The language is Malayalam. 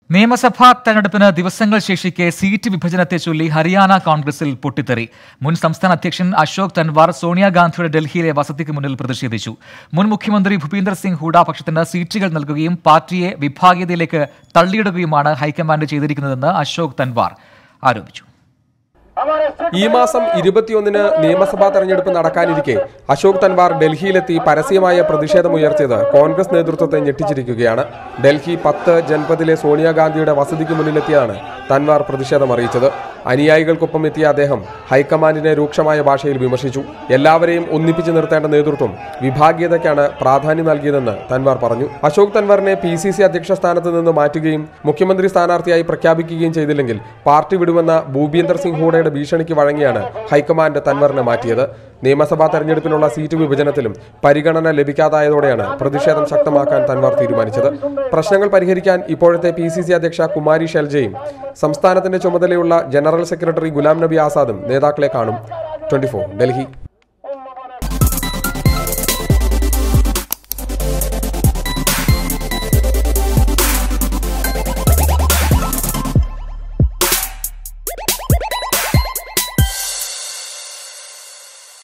നിയമസഭാ തെരഞ്ഞെടുപ്പിന് ദിവസങ്ങൾ ശേഷിക്കെ സീറ്റ് വിഭജനത്തെ ചൊല്ലി ഹരിയാന കോൺഗ്രസിൽ പൊട്ടിത്തെറി മുൻ സംസ്ഥാന അധ്യക്ഷൻ അശോക് തൻവാർ സോണിയാഗാന്ധിയുടെ ഡൽഹിയിലെ വസതിക്ക് മുന്നിൽ പ്രതിഷേധിച്ചു മുൻ മുഖ്യമന്ത്രി ഭൂപീന്ദർ സിംഗ് ഹൂഡ പക്ഷത്തിന് സീറ്റുകൾ നൽകുകയും പാർട്ടിയെ വിഭാഗീയതയിലേക്ക് തള്ളിയിടുകയുമാണ് ഹൈക്കമാൻഡ് ചെയ്തിരിക്കുന്നതെന്ന് അശോക് തൻവാർ ആരോപിച്ചു ഈ മാസം ഇരുപത്തിയൊന്നിന് നിയമസഭാ തെരഞ്ഞെടുപ്പ് നടക്കാനിരിക്കെ അശോക് തൻവാർ ഡൽഹിയിലെത്തി പരസ്യമായ പ്രതിഷേധമുയർത്തിയത് കോൺഗ്രസ് നേതൃത്വത്തെ ഞെട്ടിച്ചിരിക്കുകയാണ് ഡൽഹി പത്ത് ജൻപദിലെ സോണിയാഗാന്ധിയുടെ വസതിക്ക് മുന്നിലെത്തിയാണ് തൻവാർ പ്രതിഷേധം അറിയിച്ചത് അനുയായികൾക്കൊപ്പം എത്തിയ അദ്ദേഹം ഹൈക്കമാൻഡിനെ രൂക്ഷമായ ഭാഷയിൽ വിമർശിച്ചു എല്ലാവരെയും ഒന്നിപ്പിച്ചു നിർത്തേണ്ട നേതൃത്വം വിഭാഗീയതയ്ക്കാണ് പ്രാധാന്യം നൽകിയതെന്ന് തൻവാർ പറഞ്ഞു അശോക് തൻവാറിനെ പി സി സി അധ്യക്ഷ സ്ഥാനത്ത് നിന്ന് മാറ്റുകയും മുഖ്യമന്ത്രി സ്ഥാനാർത്ഥിയായി പ്രഖ്യാപിക്കുകയും ചെയ്തില്ലെങ്കിൽ പാർട്ടി വിടുമെന്ന ഭൂപീന്ദർ സിംഗ് ഹൂഡയുടെ ഭീഷണിക്ക് വഴങ്ങിയാണ് ഹൈക്കമാൻഡ് തൻവറിനെ മാറ്റിയത് നിയമസഭാ തെരഞ്ഞെടുപ്പിനുള്ള സീറ്റ് വിഭജനത്തിലും പരിഗണന ലഭിക്കാതായതോടെയാണ് പ്രതിഷേധം ശക്തമാക്കാൻ തൻവാർ തീരുമാനിച്ചത് പ്രശ്നങ്ങൾ പരിഹരിക്കാൻ ഇപ്പോഴത്തെ പി സി സി അധ്യക്ഷ കുമാരി ഷെൽജയും സംസ്ഥാനത്തിന്റെ ചുമതലയുള്ള ജനറൽ സെക്രട്ടറി ഗുലാം നബി ആസാദും നേതാക്കളെ കാണും ട്വന്റി ഡൽഹി